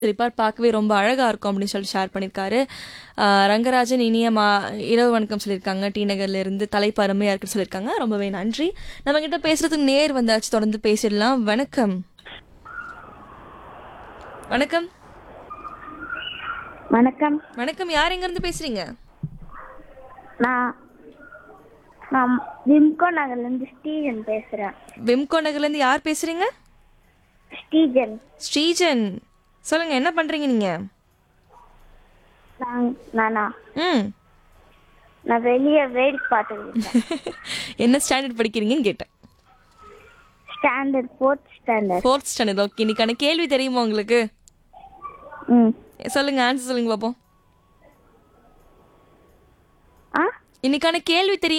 சிரிப்பார் பார்க்கவே ரொம்ப அழகா இருக்கும் அப்படின்னு சொல்லி ஷேர் பண்ணியிருக்காரு ஆஹ் ரங்கராஜன் இனிய மா இரவு வணக்கம் சொல்லியிருக்காங்க டி நகர்ல இருந்து தலைப்பு அருமையா இருக்குன்னு சொல்லியிருக்காங்க ரொம்பவே நன்றி நம்ம கிட்ட பேசுறதுக்கு நேர் வந்தாச்சு தொடர்ந்து பேசிடலாம் வணக்கம் வணக்கம் வணக்கம் வணக்கம் யார் எங்க இருந்து பேசுறீங்க நான் நான் விம்கோ நகர்லேருந்து ஸ்டீஜன் பேசுகிறேன் விம்கோ நகர்ல இருந்து யார் பேசுறீங்க ஸ்டீஜன் ஸ்ரீஜன் சொல்லுங்க என்ன பண்றீங்க நீங்க நான் நானா ம் நான் வெளியே வேடிக்கை பார்த்துருக்கேன் என்ன ஸ்டாண்டர்ட் படிக்கிறீங்கன்னு கேட்டேன் standard fourth standard fourth standard okay இன்னைக்கான கேள்வி தெரியுமா உங்களுக்கு ம் சொல்லுங்க ஆன்சர் சொல்லுங்க பாப்போம் ஆ இன்னைக்கான கேள்வி தெரியும்